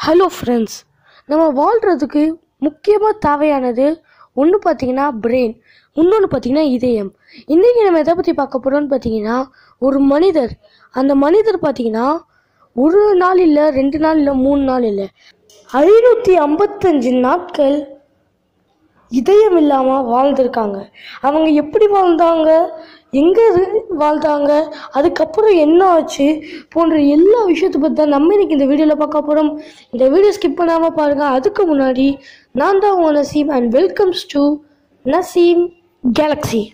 hello friends நம்ம வாழ்கிறதுக்கு முக்கியமாக தேவையானது ஒன்று பார்த்தீங்கன்னா பிரெயின் இன்னொன்று பார்த்தீங்கன்னா இதயம் இன்றைக்கி நம்ம எதை பற்றி பார்க்க போகிறோம்னு பார்த்தீங்கன்னா ஒரு மனிதர் அந்த மனிதர் பார்த்தீங்கன்னா ஒரு நாள் இல்லை ரெண்டு நாள் இல்லை மூணு நாள் இல்லை ஐநூற்றி ஐம்பத்தஞ்சு நாட்கள் இதயம் இல்லாமல் வாழ்ந்திருக்காங்க அவங்க எப்படி வாழ்ந்தாங்க எங்கே வாழ்ந்தாங்க அதுக்கப்புறம் என்ன ஆச்சு போன்ற எல்லா விஷயத்தை பற்றி தான் நம்ம இன்னைக்கு இந்த வீடியோவில் பார்க்க போகிறோம் இந்த வீடியோ ஸ்கிப் பண்ணாமல் பாருங்கள் அதுக்கு முன்னாடி நான் தான் உங்கள் Naseem and welcomes to Naseem Galaxy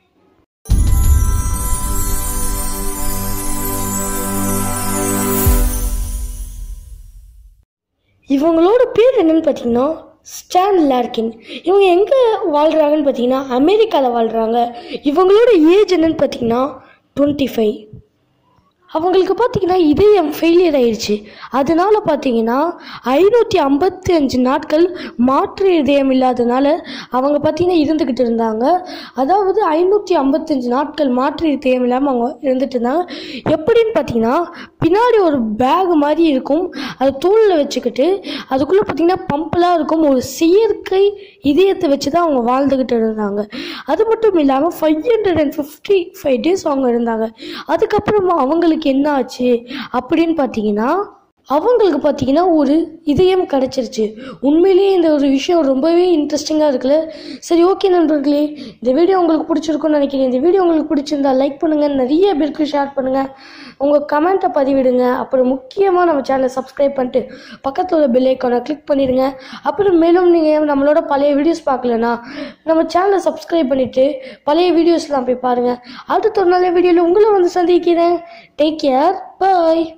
இவங்களோட பேர் என்னன்னு பார்த்தீங்கன்னா ஸ்டான் லார்கின் இவங்க எங்கே வாழ்கிறாங்கன்னு பார்த்தீங்கன்னா அமெரிக்காவில் வாழ்கிறாங்க இவங்களோட ஏஜ் என்னன்னு பார்த்தீங்கன்னா டுவெண்ட்டி ஃபைவ் அவங்களுக்கு பார்த்தீங்கன்னா இதயம் ஃபெயிலியர் ஆயிடுச்சு அதனால பார்த்தீங்கன்னா ஐநூற்றி ஐம்பத்தி அஞ்சு நாட்கள் மாற்று இதயம் இல்லாதனால அவங்க பார்த்தீங்கன்னா இருந்துக்கிட்டு இருந்தாங்க அதாவது ஐநூற்றி ஐம்பத்தஞ்சு நாட்கள் மாற்று இதயம் இல்லாமல் அவங்க இருந்துட்டு இருந்தாங்க எப்படின்னு பார்த்தீங்கன்னா பின்னாடி ஒரு பேக் மாதிரி இருக்கும் அது தூளில் வச்சுக்கிட்டு அதுக்குள்ளே பார்த்தீங்கன்னா பம்பெல்லாம் இருக்கும் ஒரு செயற்கை இதயத்தை வச்சு தான் அவங்க வாழ்ந்துக்கிட்டு இருந்தாங்க அது மட்டும் இல்லாமல் five hundred and fifty five days அவங்க இருந்தாங்க அதுக்கப்புறமா அவங்களுக்கு என்ன ஆச்சு அப்படின்னு பார்த்தீங்கன்னா அவங்களுக்கு பார்த்தீங்கன்னா ஒரு இதயம் கிடச்சிருச்சு உண்மையிலேயே இந்த ஒரு விஷயம் ரொம்பவே இன்ட்ரெஸ்டிங்காக இருக்குல்ல சரி ஓகே நண்பர்களே இந்த வீடியோ உங்களுக்கு பிடிச்சிருக்கும்னு நினைக்கிறேன் இந்த வீடியோ உங்களுக்கு பிடிச்சிருந்தா லைக் பண்ணுங்கள் நிறைய பேருக்கு ஷேர் பண்ணுங்கள் உங்கள் கமெண்ட்டை பதிவிடுங்க அப்புறம் முக்கியமாக நம்ம சேனலை சப்ஸ்கிரைப் பண்ணிட்டு பக்கத்தில் உள்ள பெல் ஐக்கானை கிளிக் பண்ணிடுங்க அப்புறம் மேலும் நீங்கள் நம்மளோட பழைய வீடியோஸ் பார்க்கலனா நம்ம சேனலை சப்ஸ்கிரைப் பண்ணிவிட்டு பழைய வீடியோஸ்லாம் போய் பாருங்கள் அடுத்த ஒரு நல்ல வீடியோவில் உங்களை வந்து சந்திக்கிறேன் டேக் கேர் பாய்